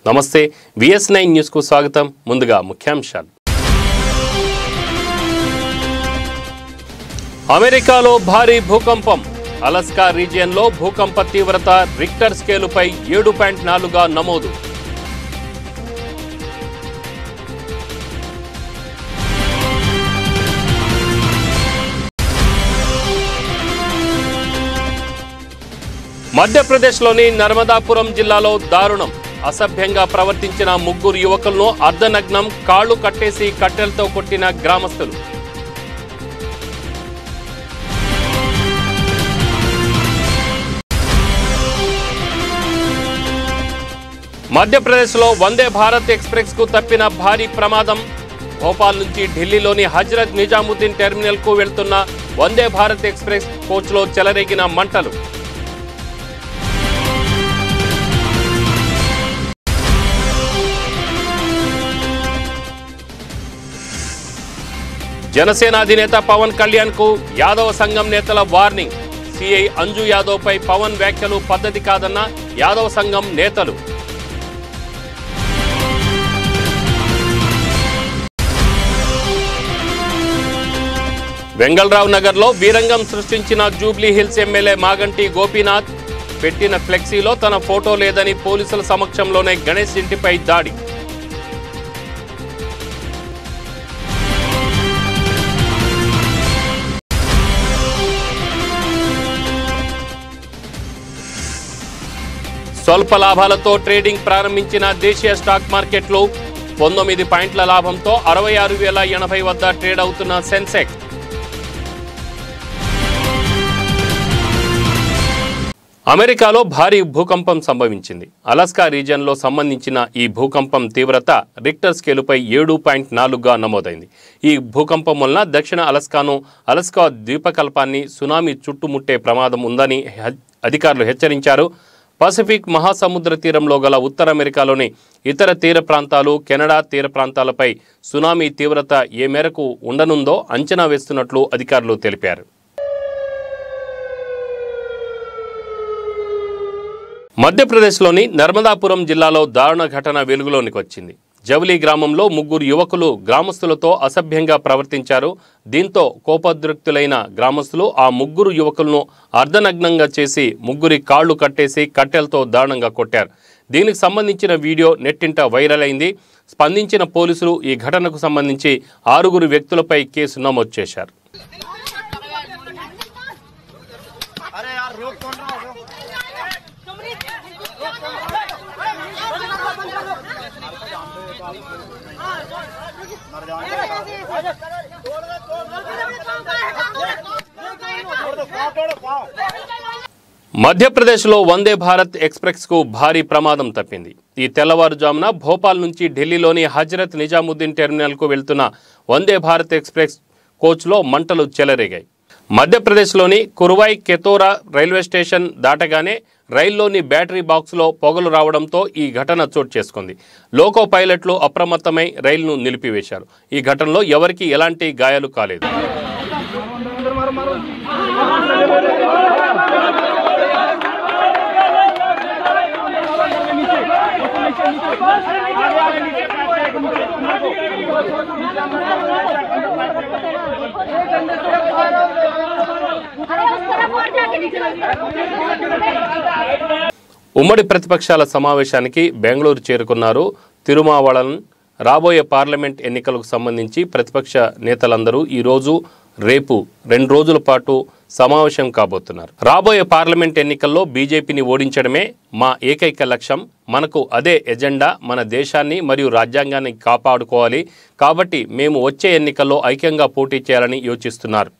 నమస్తే VS nine న్యూస్కు స్వాగతం ముందుగా ముఖ్యాంశాలు అమెరికాలో భారీ భూకంపం అలస్కా రీజియన్లో భూకంప తీవ్రత రిక్టర్ స్కేలుపై ఏడు పాయింట్ నాలుగుగా నమోదు మధ్యప్రదేశ్లోని నర్మదాపురం జిల్లాలో దారుణం అసభ్యంగా ప్రవర్తించిన ముగ్గురు యువకులను అర్ధనగ్నం కాళ్లు కట్టేసి కట్టెలతో కొట్టిన గ్రామస్తులు మధ్యప్రదేశ్లో వందే భారత్ ఎక్స్ప్రెస్ కు తప్పిన భారీ ప్రమాదం భోపాల్ నుంచి ఢిల్లీలోని హజ్రత్ నిజాముద్దీన్ టెర్మినల్ కు వెళ్తున్న వందే భారత్ ఎక్స్ప్రెస్ కోచ్లో చెలరేగిన మంటలు జనసేన అధినేత పవన్ కళ్యాణ్ కు యాదవ సంఘం నేతల వార్నింగ్ సిఐ అంజు యాదవ్ పై పవన్ వ్యాఖ్యలు పద్ధతి కాదన్న యాదవ సంఘం నేతలు వెంగళరావు నగర్లో వీరంగం సృష్టించిన Jubilee Hills MLA Maganti Gopinath పెట్టిన ఫ్లెక్సీలో తన ఫోటో లేదని పోలీసుల సమక్షంలోనే గణేష్ ఇంటిపై దాడి స్వల్ప లాభాలతో ట్రేడింగ్ ప్రారంభించిన దేశీయ స్టాక్ మార్కెట్లు పంతొమ్మిది పాయింట్ల లాభంతో అరవై ఆరు వేల ఎనభై వద్ద ట్రేడ్ అవుతున్న సెన్సెక్స్ అమెరికాలో భారీ భూకంపం సంభవించింది అలాస్కా రీజియన్లో సంబంధించిన ఈ భూకంపం తీవ్రత రిక్టర్ స్కేలుపై ఏడు పాయింట్ నాలుగుగా నమోదైంది ఈ భూకంపం వలన దక్షిణ అలస్కాను అలస్కా ద్వీపకల్పాన్ని సునామీ చుట్టుముట్టే ప్రమాదం ఉందని హె- అధికారులు హెచ్చరించారు పసిఫిక్ మహాసముద్ర తీరంలో గల ఉత్తర అమెరికాలోని ఇతర తీర ప్రాంతాలు కెనడా తీర ప్రాంతాలపై సునామీ తీవ్రత ఏ మేరకు ఉండనుందో అంచనా వేస్తున్నట్లు అధికారులు తెలిపారు మధ్యప్రదేశ్లోని నర్మదాపురం జిల్లాలో దారుణ ఘటన వెలుగులోనికి వచ్చింది జవలి గ్రామంలో ముగ్గురు యువకులు గ్రామస్తులతో అసభ్యంగా ప్రవర్తించారు దీంతో కోపోద్రిక్తులైన గ్రామస్తులు ఆ ముగ్గురు యువకులను అర్ధనగ్నంగా చేసి ముగ్గురి కాళ్లు కట్టేసి కట్టెలతో దారుణంగా కొట్టారు దీనికి సంబంధించిన వీడియో నెట్టింట వైరల్ అయింది స్పందించిన పోలీసులు ఈ ఘటనకు సంబంధించి ఆరుగురు వ్యక్తులపై కేసు నమోదు చేశారు अरे यार रोक कौन रहा हो మధ్యప్రదేశ్లో వందే భారత్ ఎక్స్ప్రెస్ కు భారీ ప్రమాదం తప్పింది ఈ తెల్లవారుజామున భోపాల్ నుంచి ఢిల్లీలోని హజరత్ నిజాముద్దీన్ టెర్మినల్ కు వెళ్తున్న వందే భారత్ ఎక్స్ప్రెస్ కోచ్లో మంటలు చెలరేగాయి మధ్యప్రదేశ్లోని కురువై కెతోరా రైల్వే స్టేషన్ దాటగానే రైల్లోని బ్యాటరీ బాక్స్లో పొగలు రావడంతో ఈ ఘటన చోటు చేసుకుంది లోకో పైలట్లు అప్రమత్తమై రైలును నిలిపివేశారు ఈ ఘటనలో ఎవరికీ ఎలాంటి గాయాలు కాలేదు अरे उस तरफ और जाके नीचे ఉమ్మడి ప్రతిపక్షాల సమావేశానికి బెంగళూరు చేరుకున్నారు తిరుమావళన్ రాబోయే పార్లమెంట్ ఎన్నికలకు సంబంధించి ప్రతిపక్ష నేతలందరూ ఈ రోజు రేపు రెండు రోజుల పాటు సమావేశం కాబోతున్నారు రాబోయే పార్లమెంట్ ఎన్నికల్లో బీజేపీని ఓడించడమే మా ఏకైక లక్ష్యం మనకు అదే ఎజెండా మన దేశాన్ని మరియు రాజ్యాంగాన్ని కాపాడుకోవాలి కాబట్టి మేము వచ్చే ఎన్నికల్లో ఐక్యంగా పోటీ చేయాలని యోచిస్తున్నారు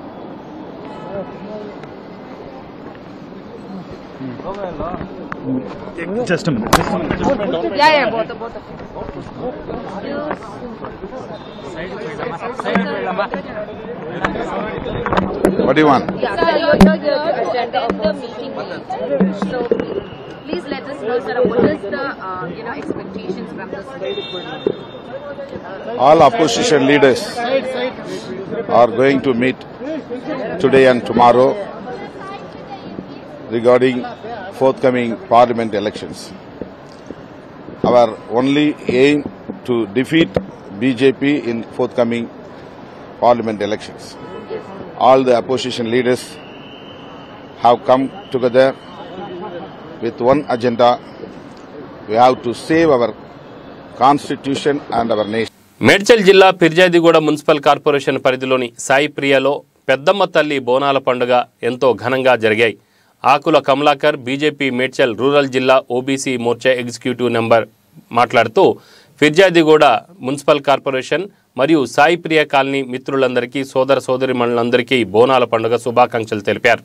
Just a minute. Just a minute. Yeah, yeah, both, both of you. What do you want? Yeah, sir, you're here to attend the meeting. So please let us know, sir, what is the, uh, you know, expectations from this All opposition leaders are going to meet today and tomorrow regarding forthcoming parliament elections. our only aim to defeat BJP in forthcoming parliament elections. All the opposition leaders have come together with one agenda. We have to save our constitution and our nation. Medchal జిల్లా Peerzadiguda municipal corporation పరిధిలోని సాయి ప్రియాలో పెద్దమ్మ తల్లి బోనాల పండుగ ఎంతో ఘనంగా జరిగాయి Akula Kamalakar BJP Medchal rural జిల్లా ఓబీసీ మోర్చా ఎగ్జిక్యూటివ్ నెంబర్ మాట్లాడుతూ ఫిర్జాదిగూడ మున్సిపల్ కార్పొరేషన్ మరియు సాయి ప్రియ కాలనీ మిత్రులందరికీ సోదర సోదరిమణులందరికీ బోనాల పండుగ శుభాకాంక్షలు తెలిపారు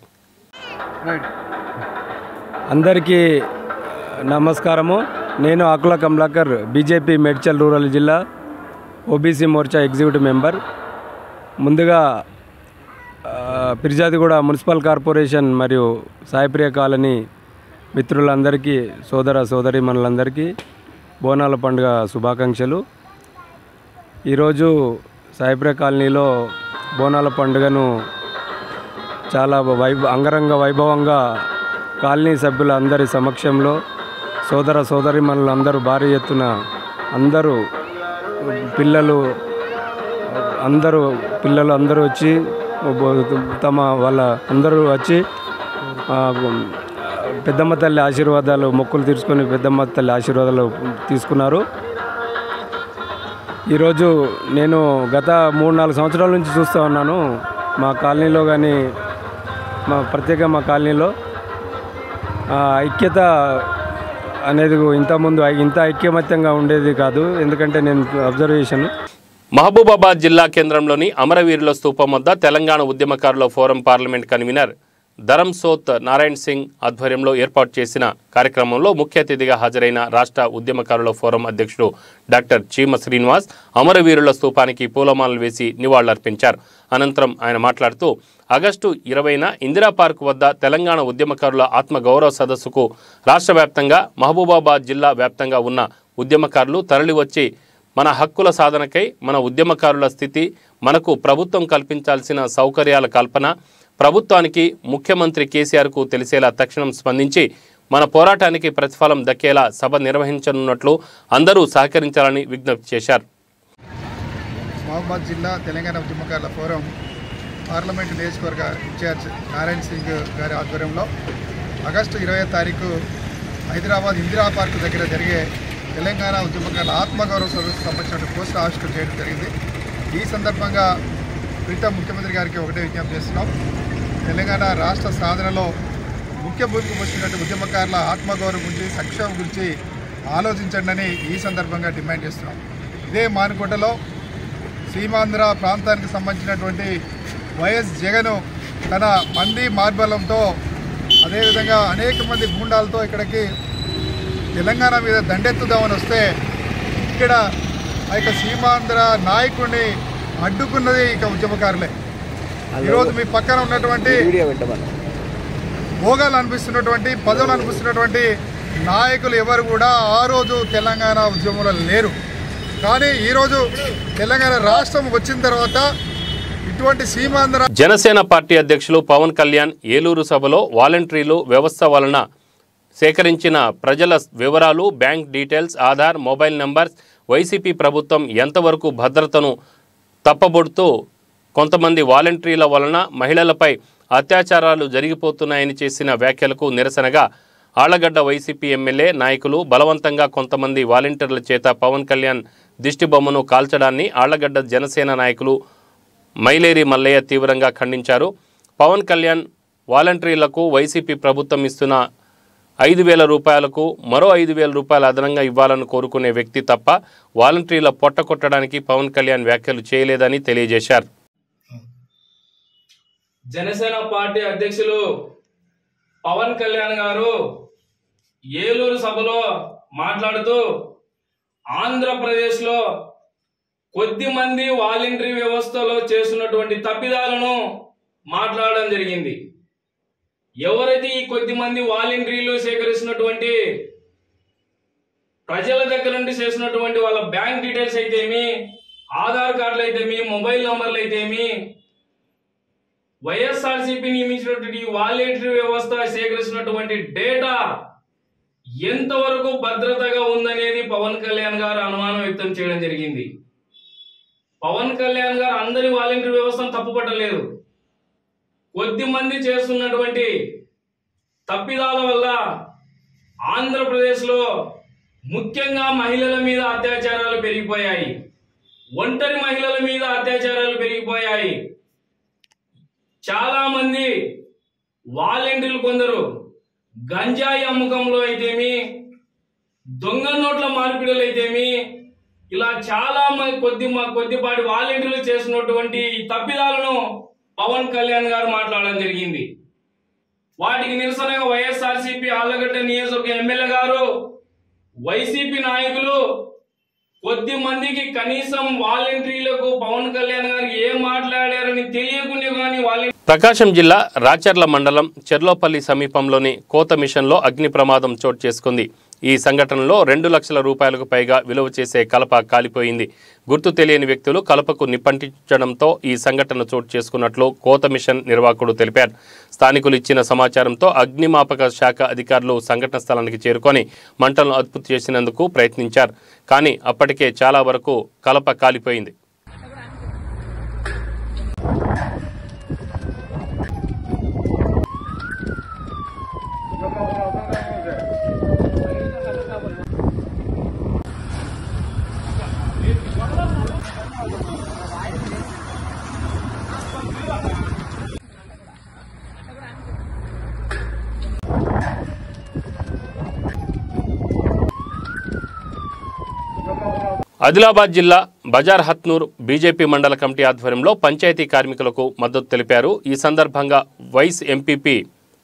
అందరికీ నమస్కారము నేను ఆకుల కమలాకర్ బీజేపీ మేడ్చల్ రూరల్ జిల్లా ఓబీసీ మోర్చా ఎగ్జిక్యూటివ్ మెంబర్ ముందుగా ఆ, పిర్జాదిగూడ మున్సిపల్ కార్పొరేషన్ మరియు సాయిప్రియ కాలనీ మిత్రులందరికీ సోదర సోదరీమణులందరికీ బోనాల పండుగ శుభాకాంక్షలు ఈరోజు సాయిప్రియ కాలనీలో బోనాల పండుగను చాలా వైభ అంగరంగ వైభవంగా కాలనీ సభ్యులందరి సమక్షంలో సోదర సోదరిమణులు అందరూ భారీ ఎత్తున అందరూ పిల్లలు అందరూ పిల్లలు అందరూ వచ్చి తమ వాళ్ళ అందరూ వచ్చి ఆ, పెద్దమ్మ తల్లి ఆశీర్వాదాలు మొక్కులు తీర్చుకొని పెద్దమ్మ తల్లి ఆశీర్వాదాలు తీసుకున్నారు ఈరోజు నేను గత మూడు నాలుగు సంవత్సరాల నుంచి చూస్తూ ఉన్నాను మా కాలనీలో కానీ మా ప్రత్యేక మా కాలనీలో ఆ, ఐక్యత అనేది ఇంతకుముందు ఐ- ఇంత ఐక్యమత్యంగా ఉండేది కాదు ఎందుకంటే నేను అబ్జర్వేషన్ మహబూబాబాద్ జిల్లా కేంద్రంలోని అమరవీరుల స్తూపం వద్ద తెలంగాణ ఉద్యమకారుల forum parliament convener Dharam Soth Narayan Singh ఆధ్వర్యంలో ఏర్పాటు చేసిన కార్యక్రమంలో ముఖ్య అతిథిగా హాజరైన రాష్ట్ర ఉద్యమకారుల ఫోరం అధ్యక్షుడు డాక్టర్ చీమ శ్రీనివాస్ అమరవీరుల స్తూపానికి పూలమాలలు వేసి నివాళులర్పించారు అనంతరం ఆయన మాట్లాడుతూ ఆగస్టు ఇరవైన ఇందిరా పార్క్ వద్ద తెలంగాణ ఉద్యమకారుల ఆత్మగౌరవ సదస్సుకు రాష్ట్ర వ్యాప్తంగా మహబూబాబాద్ జిల్లా వ్యాప్తంగా ఉన్న ఉద్యమకారులు తరలివచ్చి మన హక్కుల సాధనకై మన ఉద్యమకారుల స్థితి మనకు ప్రభుత్వం కల్పించాల్సిన సౌకర్యాల కల్పన ప్రభుత్వానికి ముఖ్యమంత్రి కేసీఆర్కు తెలిసేలా తక్షణం స్పందించి మన పోరాటానికి ప్రతిఫలం దక్కేలా సభ నిర్వహించనున్నట్లు అందరూ సహకరించాలని విజ్ఞప్తి చేశారు మహబూబాద్ జిల్లా తెలంగాణ ఉద్యమకారుల ఫోరం పార్లమెంటు నియోజకవర్గ ఇన్ఛార్జ్ నారాయణ్ సింగ్ గారి ఆధ్వర్యంలో ఆగస్టు ఇరవై తారీఖు హైదరాబాద్ ఇందిరా పార్క్ దగ్గర జరిగే తెలంగాణ ఉద్యమకారుల ఆత్మగౌరవ సదస్సుకు సంబంధించిన పోస్టర్ ఆవిష్కరణ చేయడం జరిగింది ఈ సందర్భంగా ప్రీతం ముఖ్యమంత్రి గారికి ఒకటే విజ్ఞప్తి చేస్తున్నాం తెలంగాణ రాష్ట్ర సాధనలో ముఖ్య భూమికి వచ్చినట్టు ఉద్యమకారుల ఆత్మగౌరవం గురించి సంక్షేమం గురించి ఆలోచించండి అని ఈ సందర్భంగా డిమాండ్ చేస్తున్నాం ఇదే మానుకోటలో సీమాంధ్ర ప్రాంతానికి సంబంధించినటువంటి వైఎస్ జగన్ తన మంది మార్బలంతో అదేవిధంగా అనేక మంది గూండాలతో ఇక్కడికి తెలంగాణ మీద దండెత్తుదామని వస్తే ఇక్కడ ఆ యొక్క సీమాంధ్ర నాయకుడిని అడ్డుకున్నది ఇక ఉద్యమకారులే ఈరోజు మీ పక్కన ఉన్నటువంటి భోగాలు అనిపిస్తున్నటువంటి పదవులు అనిపిస్తున్నటువంటి నాయకులు ఎవరు కూడా ఆ రోజు తెలంగాణ ఉద్యమంలో లేరు కానీ ఈరోజు తెలంగాణ రాష్ట్రం వచ్చిన తర్వాత ఇటువంటి సీమాంధ్ర జనసేన పార్టీ అధ్యక్షులు పవన్ కళ్యాణ్ ఏలూరు సభలో వాలంటీర్లు వ్యవస్థ వలన సేకరించిన ప్రజల వివరాలు bank details Aadhaar mobile numbers YCP ప్రభుత్వం ఎంతవరకు భద్రతను తప్పబొడుతూ కొంతమంది వాలంటీర్ల వలన మహిళలపై అత్యాచారాలు జరిగిపోతున్నాయని చేసిన వ్యాఖ్యలకు నిరసనగా ఆళ్లగడ్డ వైసీపీ ఎమ్మెల్యే నాయకులు బలవంతంగా కొంతమంది వాలంటీర్ల చేత పవన్ కళ్యాణ్ దిష్టిబొమ్మను కాల్చడాన్ని ఆళ్లగడ్డ జనసేన నాయకులు మైలేరి మల్లయ్య తీవ్రంగా ఖండించారు పవన్ కళ్యాణ్ వాలంటీర్లకు వైసీపీ ప్రభుత్వం ఇస్తున్న ఐదు వేల రూపాయలకు మరో ఐదు వేల రూపాయలు అదనంగా ఇవ్వాలని కోరుకునే వ్యక్తి తప్ప వాలంటీర్ల పొట్ట కొట్టడానికి పవన్ కళ్యాణ్ వ్యాఖ్యలు చేయలేదని తెలియజేశారు జనసేన పార్టీ అధ్యక్షులు పవన్ కళ్యాణ్ గారు ఏలూరు సభలో మాట్లాడుతూ ఆంధ్రప్రదేశ్లో కొద్ది మంది వాలంటరీ వ్యవస్థలో చేస్తున్నటువంటి తప్పిదాలను మాట్లాడడం జరిగింది ఎవరైతే ఈ కొద్ది మంది వాలంటీర్లు సేకరిస్తున్నటువంటి ప్రజల దగ్గర నుండి చేసినటువంటి వాళ్ళ బ్యాంక్ డీటెయిల్స్ అయితేమి ఆధార్ కార్డులు అయితేమి మొబైల్ నంబర్లు అయితేమి వైఎస్ఆర్సీపీ నియమించినటువంటి ఈ వాలంటరీ వ్యవస్థ సేకరిస్తున్నటువంటి డేటా ఎంతవరకు భద్రతగా ఉందనేది పవన్ కళ్యాణ్ గారు అనుమానం వ్యక్తం చేయడం జరిగింది పవన్ కళ్యాణ్ గారు అందరి వాలంటీర్ వ్యవస్థను తప్పుపట్టలేదు కొద్ది మంది చేస్తున్నటువంటి తప్పిదాల వల్ల ఆంధ్రప్రదేశ్లో ముఖ్యంగా మహిళల మీద అత్యాచారాలు పెరిగిపోయాయి ఒంటరి మహిళల మీద అత్యాచారాలు పెరిగిపోయాయి చాలా మంది వాలంటీర్లు కొందరు గంజాయి అమ్మకంలో అయితేమి దొంగ నోట్ల మార్పిడులు అయితేమి ఇలా చాలా మంది కొద్ది కొద్దిపాటి వాలంటీర్లు చేసినటువంటి ఈ తప్పిదాలను పవన్ కళ్యాణ్ గారు మాట్లాడడం జరిగింది వాటికి నిరసనగా వైఎస్ఆర్సీపీ ఆలగడ్డ నియోజకవర్గ ఎమ్మెల్యే గారు వైసీపీ నాయకులు కొద్ది మందికి కనీసం వాలంటీర్లకు పవన్ కళ్యాణ్ గారు ఏం మాట్లాడారని తెలియకుండా కానీ వాలంటీ ప్రకాశం జిల్లా రాచర్ల మండలం చెర్లోపల్లి సమీపంలోని కోత మిషన్లో అగ్ని ప్రమాదం చోటు చేసుకుంది ఈ సంఘటనలో రెండు లక్షల రూపాయలకు పైగా విలువ చేసే కలప కాలిపోయింది గుర్తు తెలియని వ్యక్తులు కలపకు నిప్పంటించడంతో ఈ సంఘటన చోటు చేసుకున్నట్లు కోత మిషన్ నిర్వాహకుడు తెలిపారు స్థానికులు ఇచ్చిన సమాచారంతో అగ్నిమాపక శాఖ అధికారులు సంఘటన స్థలానికి చేరుకొని మంటలను అదుపు చేసినందుకు ప్రయత్నించారు కానీ అప్పటికే చాలా వరకు కలప కాలిపోయింది ఆదిలాబాద్ జిల్లా బజార్ హత్నూర్ బీజేపీ మండల కమిటీ ఆధ్వర్యంలో పంచాయతీ కార్మికులకు మద్దతు తెలిపారు ఈ సందర్భంగా వైస్ ఎంపీపీ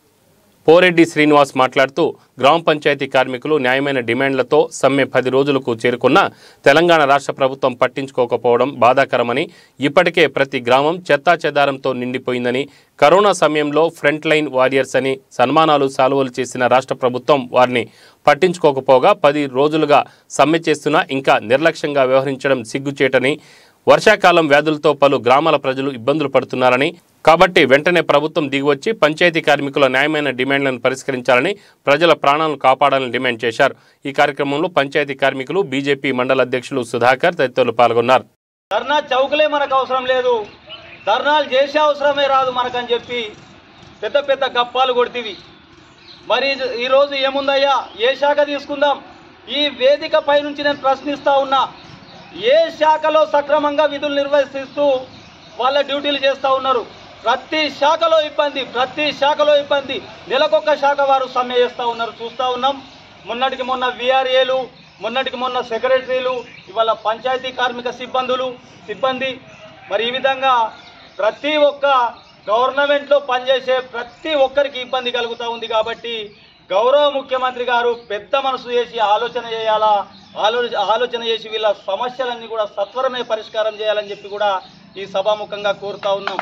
పోరెడ్డి శ్రీనివాస్ మాట్లాడుతూ గ్రామ పంచాయతీ కార్మికులు న్యాయమైన డిమాండ్లతో సమ్మె పది రోజులకు చేరుకున్న తెలంగాణ రాష్ట్ర ప్రభుత్వం పట్టించుకోకపోవడం బాధాకరమని ఇప్పటికే ప్రతి గ్రామం చెత్తా చెదారంతో నిండిపోయిందని కరోనా సమయంలో ఫ్రంట్ లైన్ వారియర్స్ అని సన్మానాలు సాలువలు చేసిన రాష్ట్ర ప్రభుత్వం వారిని పట్టించుకోకపోగా పది రోజులుగా సమ్మె చేస్తున్నా ఇంకా నిర్లక్ష్యంగా వ్యవహరించడం సిగ్గుచేటని వర్షాకాలం వ్యాధులతో పలు గ్రామాల ప్రజలు ఇబ్బందులు పడుతున్నారని కాబట్టి వెంటనే ప్రభుత్వం దిగివచ్చి పంచాయతీ కార్మికుల న్యాయమైన డిమాండ్లను పరిష్కరించాలని ప్రజల ప్రాణాలను కాపాడాలని డిమాండ్ చేశారు ఈ కార్యక్రమంలో పంచాయతీ కార్మికులు బీజేపీ మండల అధ్యక్షులు సుధాకర్ తదితరులు పాల్గొన్నారు ధర్నా చౌకలే మనకు అవసరం లేదు ధర్నాలు చేసే అవసరమే రాదు మనకని చెప్పి పెద్ద పెద్ద గప్పాలు కొడితివి మరి ఇది- ఈరోజు ఏముందయ్యా ఏ శాఖ తీసుకుందాం ఈ వేదిక పై నుంచి నేను ప్రశ్నిస్తా ఉన్నా ఏ శాఖలో సక్రమంగా విధులు నిర్వహిస్తూ వాళ్ళ డ్యూటీలు చేస్తూ ఉన్నారు ప్రతి శాఖలో ఇబ్బంది ప్రతి శాఖలో ఇబ్బంది నెలకొక శాఖ వారు సమ్మె చేస్తూ ఉన్నారు చూస్తూ ఉన్నాం మొన్నటికి మొన్న విఆర్ఏలు మొన్నటికి మొన్న సెక్రటరీలు ఇవాళ పంచాయతీ కార్మిక సిబ్బందులు సిబ్బంది మరి ఈ విధంగా ప్రతి ఒక్క గవర్నమెంట్లో పనిచేసే ప్రతి ఒక్కరికి ఇబ్బంది కలుగుతూ ఉంది కాబట్టి గౌరవ ముఖ్యమంత్రి గారు పెద్ద మనసు చేసి ఆలోచన చేయాలా ఆలో ఆలోచన చేసి వీళ్ళ సమస్యలన్నీ కూడా సత్వరమే పరిష్కారం చేయాలని చెప్పి కూడా ఈ సభాముఖంగా కోరుతా ఉన్నాం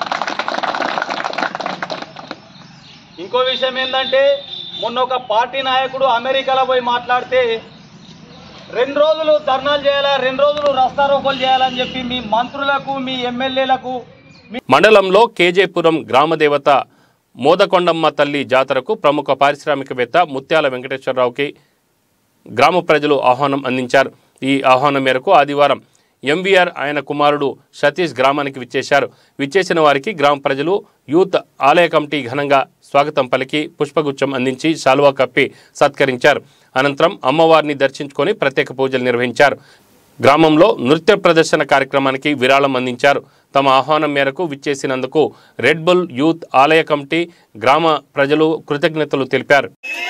ఇంకో విషయం ఏంటంటే మొన్న ఒక పార్టీ నాయకుడు అమెరికాలో పోయి మాట్లాడితే రెండు రోజులు ధర్నాలు చేయాలా రెండు రోజులు రస్తారోకోలు చేయాలని చెప్పి మీ మంత్రులకు మీ ఎమ్మెల్యేలకు మండలంలో కేజేపురం గ్రామదేవత మోదకొండమ్మ తల్లి జాతరకు ప్రముఖ పారిశ్రామికవేత్త ముత్యాల వెంకటేశ్వరరావుకి గ్రామ ప్రజలు ఆహ్వానం అందించారు ఈ ఆహ్వానం మేరకు ఆదివారం ఎంవీఆర్ ఆయన కుమారుడు సతీష్ గ్రామానికి విచ్చేశారు విచ్చేసిన వారికి గ్రామ ప్రజలు యూత్ ఆలయ కమిటీ ఘనంగా స్వాగతం పలికి పుష్పగుచ్చం అందించి శాలువా కప్పి సత్కరించారు అనంతరం అమ్మవారిని దర్శించుకొని ప్రత్యేక పూజలు నిర్వహించారు గ్రామంలో నృత్య ప్రదర్శన కార్యక్రమానికి విరాళం అందించారు తమ ఆహ్వానం మేరకు విచ్చేసినందుకు రెడ్ బుల్ యూత్ ఆలయ కమిటీ గ్రామ ప్రజలు కృతజ్ఞతలు తెలిపారు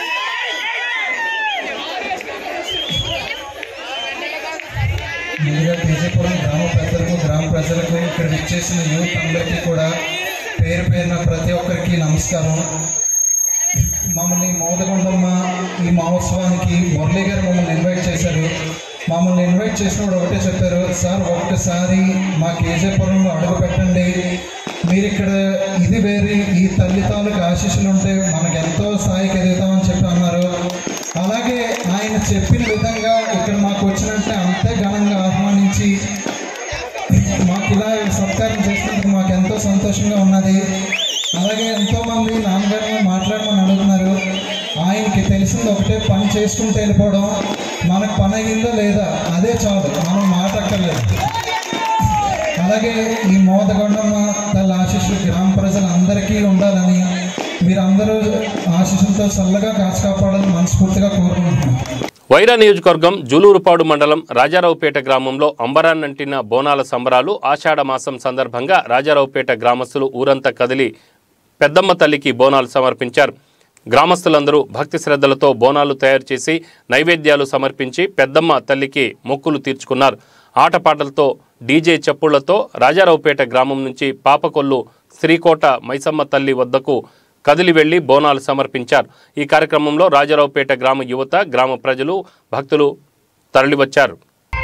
ముందుగా కేజీపురం గ్రామ పెద్దలకు గ్రామ ప్రజలకు ఇక్కడ విచ్చేసిన యూత్ అందరికీ కూడా పేరు పేరున ప్రతి ఒక్కరికి నమస్కారం మమ్మల్ని మోదకొండమ్మ ఈ మహోత్సవానికి మురళి గారు మమ్మల్ని ఇన్వైట్ చేశారు మమ్మల్ని ఇన్వైట్ చేసినప్పుడు ఒకటే చెప్పారు సార్ ఒక్కసారి మా కేజీపురంలో అడుగు పెట్టండి మీరు ఇక్కడ ఇది వేరే ఈ తల్లి తాలూకు ఆశీస్సులు ఉంటే మనకు ఎంతో స్థాయికి ఎదుగుతామని చెప్పి అన్నారు అలాగే ఆయన చెప్పిన విధంగా ఇక్కడ మాకు వచ్చినట్టే అంతే ఘనంగా ఆహ్వానించి మాకు ఇలా సత్కారం చేసినందుకు మాకు ఎంతో సంతోషంగా ఉన్నది అలాగే ఎంతో మంది నాన్నగారు మాట్లాడమని అడుగుతున్నారు ఆయనకి తెలిసింది ఒకటే పని చేసుకుంటూ వెళ్ళిపోవడం మనకు పని అయిందా లేదా అదే చాలు మనం మాట్లాడలేదు అలాగే ఈ మోదగొండమ్మ తల్ల ఆశీస్సులు గ్రామ ప్రజలందరికీ ఉండాలని మీరందరూ ఆశీస్సులతో చల్లగా కాచి కాపాడాలని మనస్ఫూర్తిగా కోరుకుంటున్నాను వైరా నియోజకవర్గం జూలూరుపాడు మండలం రాజారావుపేట గ్రామంలో అంబరాన్నంటిన బోనాల సంబరాలు ఆషాఢ మాసం సందర్భంగా రాజారావుపేట గ్రామస్తులు ఊరంతా కదిలి పెద్దమ్మ తల్లికి బోనాలు సమర్పించారు గ్రామస్తులందరూ భక్తి శ్రద్ధలతో బోనాలు తయారు చేసి నైవేద్యాలు సమర్పించి పెద్దమ్మ తల్లికి మొక్కులు తీర్చుకున్నారు ఆటపాటలతో డీజే చప్పుళ్లతో రాజారావుపేట గ్రామం నుంచి పాపకొల్లు శ్రీకోట మైసమ్మ తల్లి వద్దకు కదిలి వెళ్లి బోనాలు సమర్పించారు ఈ కార్యక్రమంలో రాజారావుపేట గ్రామ యువత గ్రామ ప్రజలు భక్తులు తరలివచ్చారు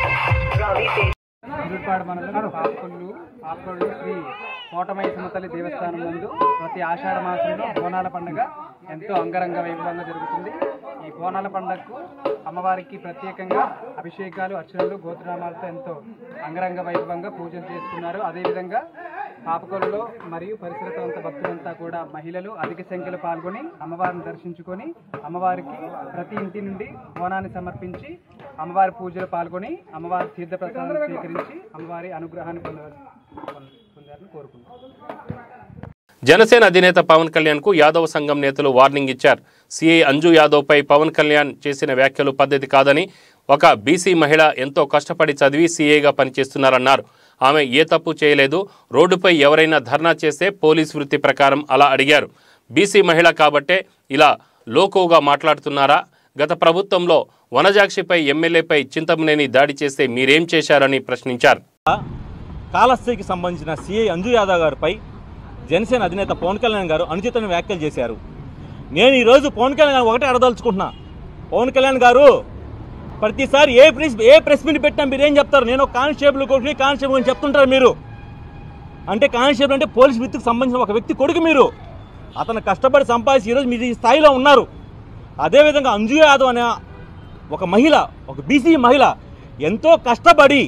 ఇరుపాడు మండలం పాపకొల్లు పాపకొల్లు శ్రీ కోటమైసమ్మ తల్లి దేవస్థానం నందు ప్రతి ఆషాఢ మాసంలో బోనాల పండుగ ఎంతో అంగరంగ వైభవంగా జరుగుతుంది ఈ బోనాల పండుగకు అమ్మవారికి ప్రత్యేకంగా అభిషేకాలు అర్చనలు గోత్రనామాలతో ఎంతో అంగరంగ వైభవంగా పూజలు చేసుకున్నారు అదేవిధంగా పాపకొల్లులో మరియు పరిసర ప్రాంత భక్తులంతా కూడా మహిళలు అధిక సంఖ్యలో పాల్గొని అమ్మవారిని దర్శించుకొని అమ్మవారికి ప్రతి ఇంటి నుండి బోనాన్ని సమర్పించి అమ్మవారి పూజలో పాల్గొని అమ్మవారి తీర్థ ప్రసాదాన్ని స్వీకరించి అమ్మవారి అనుగ్రహాన్ని పొందవలసి పొందాలని కోరుకుంటున్నాను జనసేన అధినేత పవన్ కళ్యాణ్ కు యాదవ సంఘం నేతలు వార్నింగ్ ఇచ్చారు సిఐ అంజు యాదవ్ పై పవన్ కళ్యాణ్ చేసిన వ్యాఖ్యలు పద్ధతి కాదని ఒక బీసీ మహిళ ఎంతో కష్టపడి చదివి సీఏగా పనిచేస్తున్నారన్నారు ఆమె ఏ తప్పు చేయలేదు రోడ్డుపై ఎవరైనా ధర్నా చేస్తే పోలీస్ వృత్తి ప్రకారం అలా అడిగారు బీసీ మహిళ కాబట్టే ఇలా లోకోగా మాట్లాడుతున్నారా గత ప్రభుత్వంలో వనజాక్షిపై ఎమ్మెల్యేపై చింతమనేని దాడి చేస్తే మీరేం చేశారని ప్రశ్నించారు కాళహస్తికి సంబంధించిన సిఐ అంజు యాదవ్ గారిపై జనసేన అధినేత పవన్ కళ్యాణ్ గారు అనుచితమైన వ్యాఖ్యలు చేశారు నేను ఈరోజు పవన్ కళ్యాణ్ గారు ఒకటే అడదలుచుకుంటున్నా పవన్ కళ్యాణ్ గారు ప్రతిసారి ఏ ప్రెస్ ఏ ప్రెస్ మీట్ పెట్టినా మీరు ఏం చెప్తారు నేను ఒక కానిస్టేబుల్ కొడుకుని కానిస్టేబుల్ అని చెప్తుంటారు మీరు అంటే కానిస్టేబుల్ అంటే పోలీస్ వృత్తికి సంబంధించిన ఒక వ్యక్తి కొడుకు మీరు అతను కష్టపడి సంపాదించి ఈరోజు మీరు ఈ స్థాయిలో ఉన్నారు అదేవిధంగా అంజు యాదవ్ అనే ఒక మహిళ ఒక బీసీ మహిళ ఎంతో కష్టపడి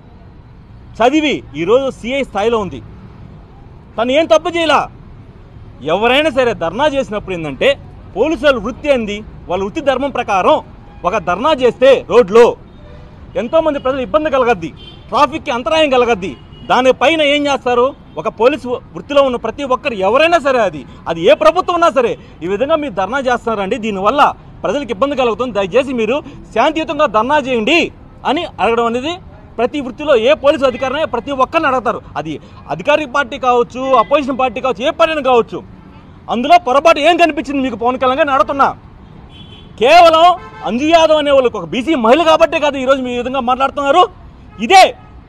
చదివి ఈరోజు సిఐ స్థాయిలో ఉంది తను ఏం తప్పు చేయలా ఎవరైనా సరే ధర్నా చేసినప్పుడు ఏంటంటే పోలీసు వాళ్ళ వృత్తి ఏంది వాళ్ళ వృత్తి ధర్మం ప్రకారం ఒక ధర్నా చేస్తే రోడ్లో ఎంతోమంది ప్రజలు ఇబ్బంది కలగద్ది ట్రాఫిక్కి అంతరాయం కలగద్ది దానిపైన ఏం చేస్తారు ఒక పోలీసు వృత్తిలో ఉన్న ప్రతి ఒక్కరు ఎవరైనా సరే అది అది ఏ ప్రభుత్వం ఉన్నా సరే ఈ విధంగా మీరు ధర్నా చేస్తున్నారండి దీనివల్ల ప్రజలకు ఇబ్బంది కలుగుతుంది దయచేసి మీరు శాంతియుతంగా ధర్నా చేయండి అని అడగడం అనేది ప్రతి వృత్తిలో ఏ పోలీసు అధికారిని ప్రతి ఒక్కరిని అడుగుతారు అది అధికారిక పార్టీ కావచ్చు అపోజిషన్ పార్టీ కావచ్చు ఏ పార్టీ కావచ్చు అందులో పొరపాటు ఏం కనిపించింది మీకు పవన్ కళ్యాణ్ గారిని అడుగుతున్నా కేవలం అంజు యాదవ్ అనే వాళ్ళకి ఒక బీసీ మహిళ కాబట్టే కాదు ఈరోజు మీ ఈ విధంగా మాట్లాడుతున్నారు ఇదే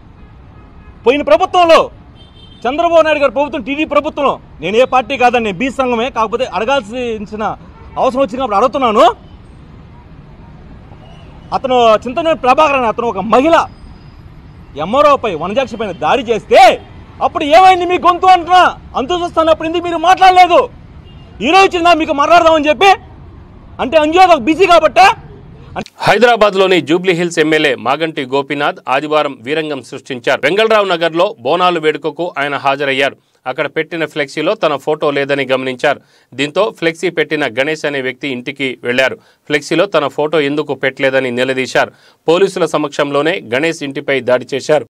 పోయిన ప్రభుత్వంలో చంద్రబాబు నాయుడు గారి ప్రభుత్వం టీడీ ప్రభుత్వంలో నేను ఏ పార్టీ కాదని నేను బీ సంఘమే కాకపోతే అడగాల్సిన అవసరం వచ్చినప్పుడు అడుగుతున్నాను అతను చింతనేని ప్రభాకర్ అనే అతను ఒక మహిళ ఎంఆర్ఓపై వనజాక్షి పైన దాడి చేస్తే అప్పుడు ఏమైంది మీ గొంతు అంటున్నా అంతు చూస్తున్నప్పుడు ఎందుకు మీరు మాట్లాడలేదు ఈరోజు చిన్న మీకు మాట్లాడదామని చెప్పి అంటే అంజోద్ ఒక బిజీ కాబట్టే హైదరాబాద్లోని Jubilee Hills MLA Maganti Gopinath ఆదివారం వీరంగం సృష్టించారు వెంగళరావు నగర్లో బోనాలు వేడుకకు ఆయన హాజరయ్యారు అక్కడ పెట్టిన ఫ్లెక్సీలో తన ఫోటో లేదని గమనించారు దీంతో ఫ్లెక్సీ పెట్టిన గణేష్ అనే వ్యక్తి ఇంటికి వెళ్లారు ఫ్లెక్సీలో తన ఫోటో ఎందుకు పెట్టలేదని నిలదీశారు పోలీసుల సమక్షంలోనే గణేష్ ఇంటిపై దాడి చేశారు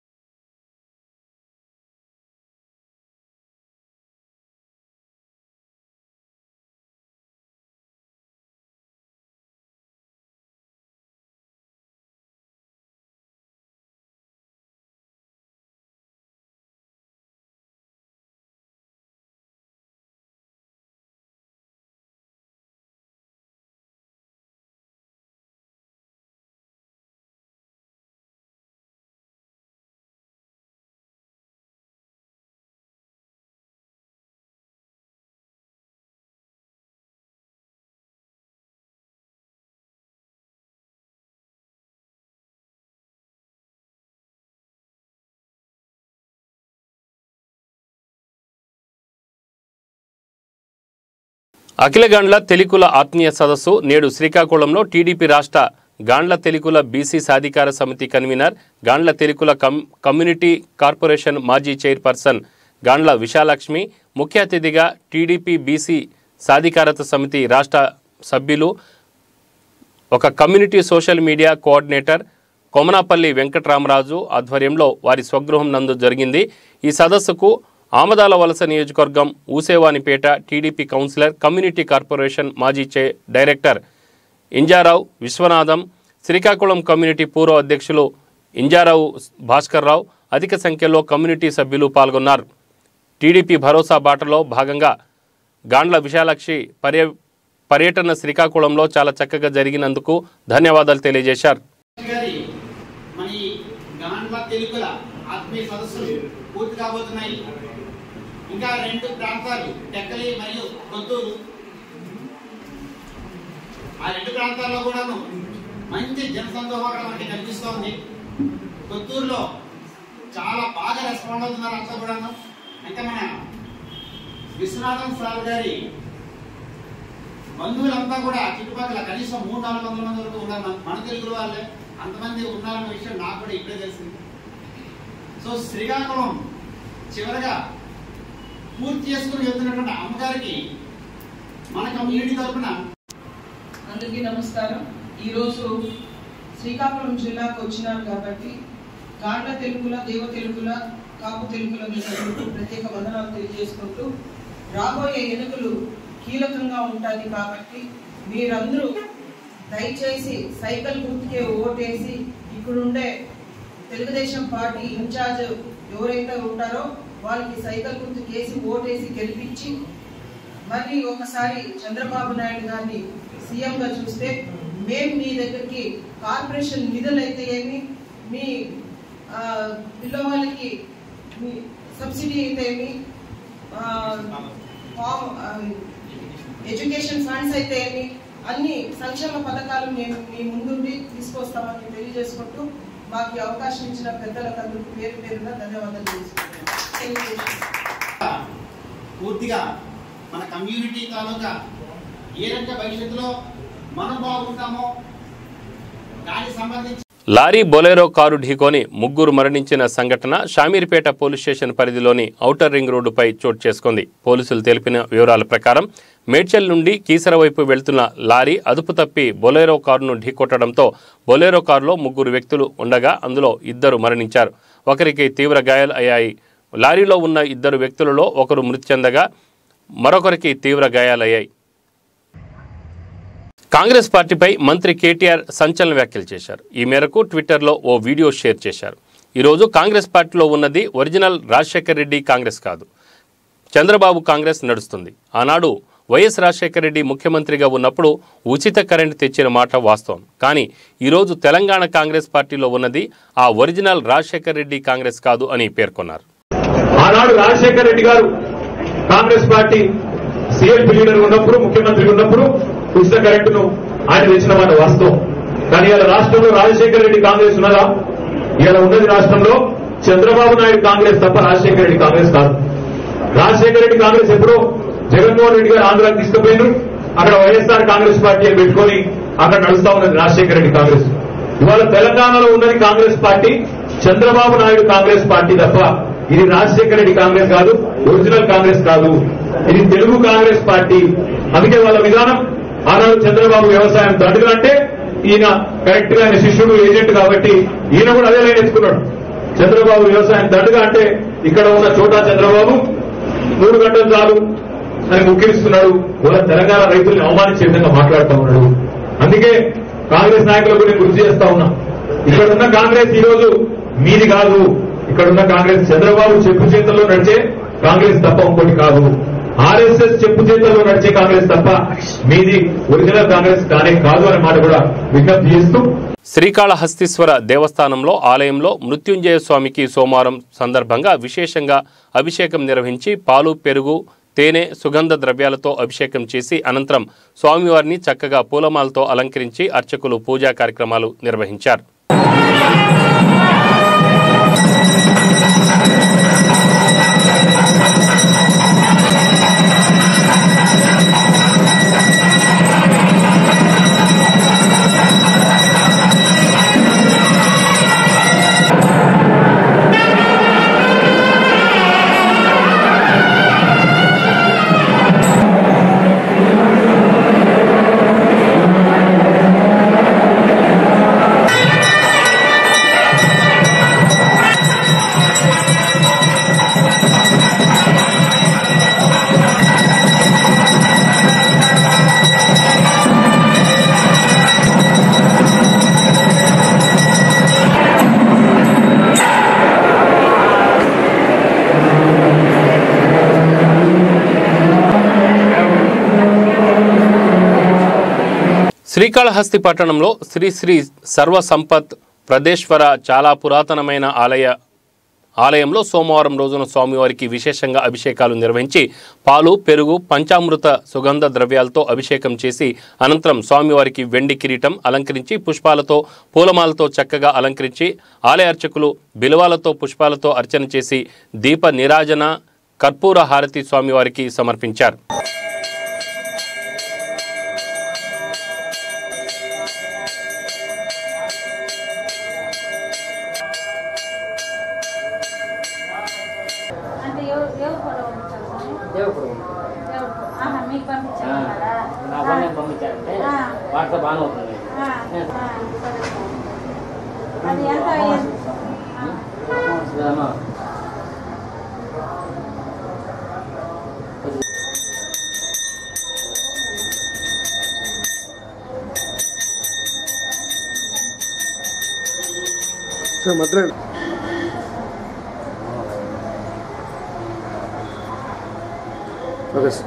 అఖిల గాండ్ల తెలికుల ఆత్మీయ సదస్సు నేడు శ్రీకాకుళంలో టీడీపీ రాష్ట్ర గాండ్ల తెలికుల బీసీ సాధికార సమితి కన్వీనర్ గాండ్ల తెలికుల కమ్ కమ్యూనిటీ కార్పొరేషన్ మాజీ చైర్పర్సన్ గాండ్ల విశాలక్ష్మి ముఖ్య అతిథిగా టీడీపీ బీసీ సాధికారత సమితి రాష్ట్ర సభ్యులు ఒక community social media coordinator Komanapalli Venkataramaraju ఆధ్వర్యంలో వారి స్వగృహం నందు జరిగింది ఈ సదస్సుకు ఆమదాల వలస నియోజకవర్గం Usevanipeta TDP councillor community corporation మాజీ చే డైరెక్టర్ ఇంజారావు విశ్వనాథం శ్రీకాకుళం కమ్యూనిటీ పూర్వ అధ్యక్షులు ఇంజారావు భాస్కర్ రావు అధిక సంఖ్యలో కమ్యూనిటీ సభ్యులు పాల్గొన్నారు టీడీపీ భరోసా బాటలో భాగంగా గాండ్ల విశాలాక్షి పర్య పర్యటన శ్రీకాకుళంలో చాలా చక్కగా జరిగినందుకు ధన్యవాదాలు తెలియజేశారు గారి మన ఈ గాండ్ల తెలుగుల ఆత్మీయ సదస్సులు పూర్తి కాబోతున్నాయి ఇంకా రెండు ప్రాంతాలు టెక్కలి మరియు కొత్తూరు ఆ రెండు ప్రాంతాల్లో కూడాను మంచి జనసందోహం అక్కడ మనకి కనిపిస్తోంది కొత్తూరులో చాలా బాగా రెస్పాండ్ అవుతున్నారు అంతా కూడాను అంటే మన విశ్వనాథం సార్ గారి బంధువులంతా కూడా చుట్టుపక్కల కనీసం మూడు నాలుగు వందల మంది వరకు ఉన్నారు మన- మన తెలుగు వాళ్ళే అంతమంది ఉన్నారన్న విషయం నాకు కూడా ఇప్పుడే తెలిసింది సో శ్రీకాకుళం చివరగా పూర్తి చేసుకుని వెళ్తున్నటువంటి అమ్మగారికి మన కమ్యూనిటీ తరఫున అందరికీ నమస్కారం ఈరోజు శ్రీకాకుళం జిల్లాకు వచ్చినారు కాబట్టి గాండ్ల తెలుగుల దేవ తెలుగుల కాపు తెలుగుల మీద మీకు ప్రత్యేక వందనాలు తెలియజేసుకుంటూ రాబోయే ఎన్నికలు కీలకంగా ఉంటాయి కాబట్టి మీరందరూ దయచేసి సైకిల్ గుర్తుకే ఓటేసి ఇక్కడుండే తెలుగుదేశం పార్టీ ఇన్ఛార్జ్ ఎవరైతే ఉంటారో వాళ్ళకి సైకిల్ గుర్తుకేసి ఓటేసి గెలిపించి మళ్ళీ ఒకసారి చంద్రబాబు నాయుడు గారిని సీఎం గా చూస్తే మేము మీ దగ్గరికి కార్పొరేషన్ నిధులు అయితే ఏమి మీ ఆ, పిల్లవాళ్ళకి మీ సబ్సిడీ అయితే ఏమి ఆ, ఫామ్, ఆ, ఎడ్యుకేషన్ ఫండ్స్ అయితే ఏమి అన్ని సంక్షేమ పథకాలు మేము మీ ముందుండి తీసుకొస్తామని తెలియజేసుకుంటూ మాకు ఈ అవకాశం ఇచ్చిన పెద్దలకు అందరికీ పేరు పేరుగా ధన్యవాదాలు తెలుసుకుంటున్నాను పూర్తిగా మన కమ్యూనిటీ తాలూకా ఏ రకంగా భవిష్యత్తులో మనం బాగుంటామో దానికి సంబంధించి లారీ బొలెరో కారు ఢీకొని ముగ్గురు మరణించిన సంఘటన షామీర్పేట పోలీస్ స్టేషన్ పరిధిలోని ఔటర్ రింగ్ రోడ్డుపై చోటు చేసుకుంది పోలీసులు తెలిపిన వివరాల ప్రకారం మేడ్చల్ నుండి కీసర వైపు వెళ్తున్న లారీ అదుపు తప్పి బొలెరో కారును ఢీకొట్టడంతో బొలెరో కారులో ముగ్గురు వ్యక్తులు ఉండగా అందులో ఇద్దరు మరణించారు ఒకరికి తీవ్ర గాయాలు అయ్యాయి లారీలో ఉన్న ఇద్దరు వ్యక్తులలో ఒకరు మృతి చెందగా మరొకరికి తీవ్ర గాయాలయ్యాయి కాంగ్రెస్ పార్టీపై మంత్రి కేటీఆర్ సంచలన వ్యాఖ్యలు చేశారు ఈ మేరకు ట్విట్టర్లో ఓ వీడియో షేర్ చేశారు ఈరోజు కాంగ్రెస్ పార్టీలో ఉన్నది ఒరిజినల్ రాజశేఖర్ రెడ్డి కాంగ్రెస్ కాదు చంద్రబాబు కాంగ్రెస్ నడుస్తుంది ఆనాడు వైఎస్ రాజశేఖర రెడ్డి ముఖ్యమంత్రిగా ఉన్నప్పుడు ఉచిత కరెంట్ తెచ్చిన మాట వాస్తవం కానీ ఈరోజు తెలంగాణ కాంగ్రెస్ పార్టీలో ఉన్నది ఆ ఒరిజినల్ రాజశేఖర రెడ్డి కాంగ్రెస్ కాదు అని పేర్కొన్నారు ఆనాడు రాజశేఖర రెడ్డి గారు కాంగ్రెస్ పార్టీ సిఎల్పి లీడర్ ఉన్నప్పుడు ముఖ్యమంత్రి ఉన్నప్పుడు ఉచిత కరెంటును ఆయన తెచ్చిన మాట వాస్తవం కానీ ఇలా రాష్ట్రంలో రాజశేఖర రెడ్డి కాంగ్రెస్ ఉన్నదా ఇలా ఉన్నది రాష్ట్రంలో చంద్రబాబు నాయుడు కాంగ్రెస్ తప్ప రాజశేఖర రెడ్డి కాంగ్రెస్ కాదు రాజశేఖర రెడ్డి కాంగ్రెస్ ఎప్పుడో జగన్మోహన్ రెడ్డి గారు ఆంధ్రాకి తీసుకుపోయినారు అక్కడ వైఎస్ఆర్ కాంగ్రెస్ పార్టీ అని పెట్టుకొని అక్కడ నడుస్తా ఉన్నది రాజశేఖర రెడ్డి కాంగ్రెస్ ఇవాళ తెలంగాణలో ఉన్నది Congress party Chandrababu Naidu Congress party తప్ప ఇది రాజశేఖర రెడ్డి కాంగ్రెస్ కాదు ఒరిజినల్ కాంగ్రెస్ కాదు ఇది తెలుగు కాంగ్రెస్ పార్టీ అందుకే వాళ్ళ విధానం ఆనాడు చంద్రబాబు వ్యవసాయం దండుగా అంటే ఈయన కరెక్ట్ గా ఆయన శిష్యుడు ఏజెంట్ కాబట్టి ఈయన కూడా అదే లైన్ ఎత్తుకున్నాడు చంద్రబాబు వ్యవసాయం దండుగా అంటే ఇక్కడ ఉన్న చోటా చంద్రబాబు మూడు గంటలు చాలు అని ముఖ్యమిస్తున్నాడు వాళ్ళ తెలంగాణ రైతుల్ని అవమానించే విధంగా మాట్లాడుతూ ఉన్నాడు అందుకే కాంగ్రెస్ నాయకులకు నేను గుర్తు చేస్తా ఉన్నా ఇక్కడ ఉన్న కాంగ్రెస్ ఈ రోజు మీది కాదు ఇక్కడ ఉన్న కాంగ్రెస్ చంద్రబాబు చెప్పు చేతుల్లో నడిచే కాంగ్రెస్ తప్ప ఇంకోటి కాదు ఆర్ఎస్ఎస్ చెప్పు చేతుల్లో నడిచే కాంగ్రెస్ తప్ప మీది ఒరిజినల్ కాంగ్రెస్ కానే కాదు అనే మాట కూడా విజ్ఞప్తి చేస్తూ శ్రీకాళహస్తీశ్వర దేవస్థానంలో ఆలయంలో మృత్యుంజయ స్వామికి సోమవారం సందర్భంగా విశేషంగా అభిషేకం నిర్వహించి పాలు పెరుగు తేనె సుగంధ ద్రవ్యాలతో అభిషేకం చేసి అనంతరం స్వామివారిని చక్కగా పూలమాలతో అలంకరించి అర్చకులు పూజా కార్యక్రమాలు నిర్వహించారు శ్రీ శ్రీకాళహస్తి పట్టణంలో శ్రీ శ్రీ సర్వసంపత్ ప్రదేశ్వర చాలా పురాతనమైన ఆలయ ఆలయంలో సోమవారం రోజున స్వామివారికి విశేషంగా అభిషేకాలు నిర్వహించి పాలు పెరుగు పంచామృత సుగంధ ద్రవ్యాలతో అభిషేకం చేసి అనంతరం స్వామివారికి వెండి కిరీటం అలంకరించి పుష్పాలతో పూలమాలతో చక్కగా అలంకరించి ఆలయ అర్చకులు బిలువాలతో పుష్పాలతో అర్చన చేసి దీప నిరాజన కర్పూర హారతి స్వామివారికి సమర్పించారు అంటే ఎవరు ఎవరు ఫోటో పంపించారు స్వామి? దేవుడు ఆహా, మీకు పంపించారు కదా? నా ఫోన్ నేను పంపించారంటే ఆ. వాట్సాప్ ఆన్ అవుతుంది ఆ, ఆ, సరే స్వామి. అది ఎంత అయ్యింది? ఏమో. సార్ మద్ర ఓకే సార్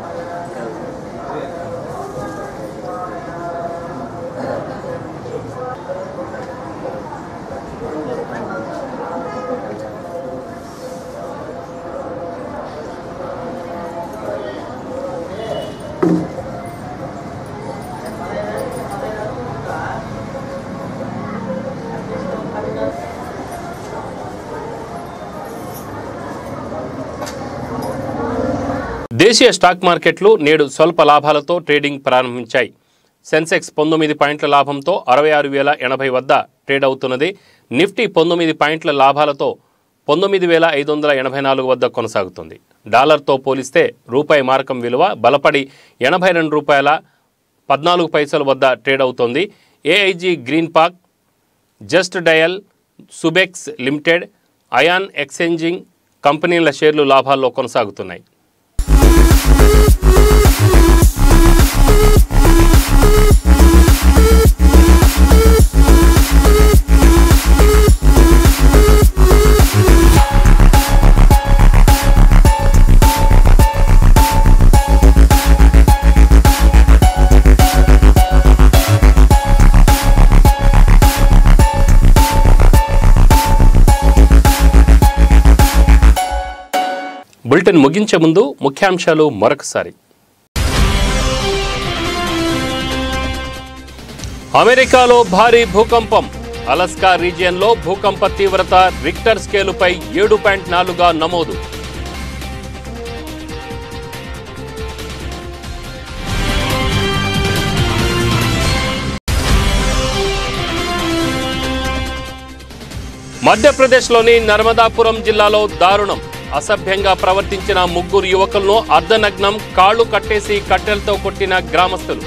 దేశీయ స్టాక్ మార్కెట్లు నేడు స్వల్ప లాభాలతో ట్రేడింగ్ ప్రారంభించాయి సెన్సెక్స్ పంతొమ్మిది పాయింట్ల లాభంతో అరవై ఆరు వేల ఎనభై వద్ద ట్రేడ్ అవుతున్నది నిఫ్టీ పంతొమ్మిది పాయింట్ల లాభాలతో పంతొమ్మిది వేల ఐదు వందల ఎనభై నాలుగు వద్ద కొనసాగుతుంది డాలర్తో పోలిస్తే రూపాయి మారకం విలువ బలపడి ఎనభై రెండు రూపాయల పద్నాలుగు పైసల వద్ద ట్రేడ్ అవుతోంది AIG green park just dial Subex limited Ion exchanging కంపెనీల షేర్లు లాభాల్లో కొనసాగుతున్నాయి బులెటిన్ ముగించే ముందు ముఖ్యాంశాలు మరొకసారి అమెరికాలో భారీ భూకంపం అలస్కా రీజియన్లో భూకంప తీవ్రత రిక్టర్ స్కేలుపై ఏడు పాయింట్ నాలుగుగా నమోదు మధ్యప్రదేశ్లోని నర్మదాపురం జిల్లాలో దారుణం అసభ్యంగా ప్రవర్తించిన ముగ్గురు యువకులను అర్ధనగ్నం కాళ్లు కట్టేసి కట్టెలతో కొట్టిన గ్రామస్తులు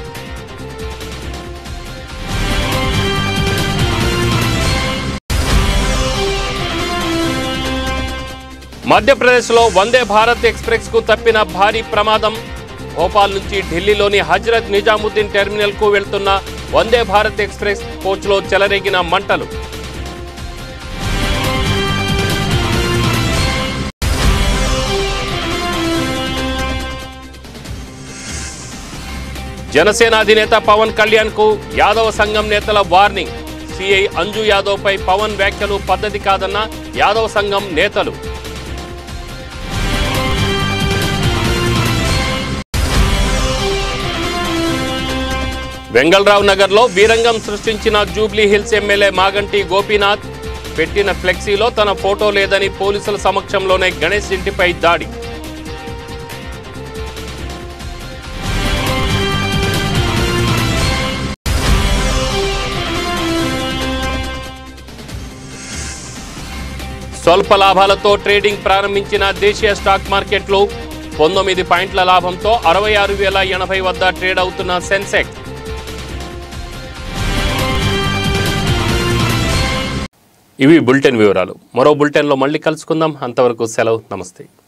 మధ్యప్రదేశ్లో వందే భారత్ ఎక్స్ప్రెస్ కు తప్పిన భారీ ప్రమాదం భోపాల్ నుంచి ఢిల్లీలోని హజ్రత్ నిజాముద్దీన్ టెర్మినల్ కు వెళ్తున్న వందే భారత్ ఎక్స్ప్రెస్ కోచ్లో చెలరేగిన మంటలు జనసేన అధినేత పవన్ కళ్యాణ్ కు యాదవ సంఘం నేతల వార్నింగ్ సిఐ అంజు యాదవ్ పై పవన్ వ్యాఖ్యలు పద్ధతి కాదన్న యాదవ సంఘం నేతలు వెంగళరావు నగర్లో వీరంగం సృష్టించిన Jubilee Hills MLA Maganti Gopinath పెట్టిన ఫ్లెక్సీలో తన ఫోటో లేదని పోలీసుల సమక్షంలోనే గణేష్ ఇంటిపై దాడి స్వల్ప లాభాలతో ట్రేడింగ్ ప్రారంభించిన దేశీయ స్టాక్ మార్కెట్లు పంతొమ్మిది పాయింట్ల లాభంతో అరవై ఆరు వేల ఎనభై వద్ద ట్రేడ్ అవుతున్న సెన్సెక్స్ ఇవి బులెటిన్ వివరాలు మరో బులెటిన్లో మళ్ళీ కలుసుకుందాం అంతవరకు సెలవు నమస్తే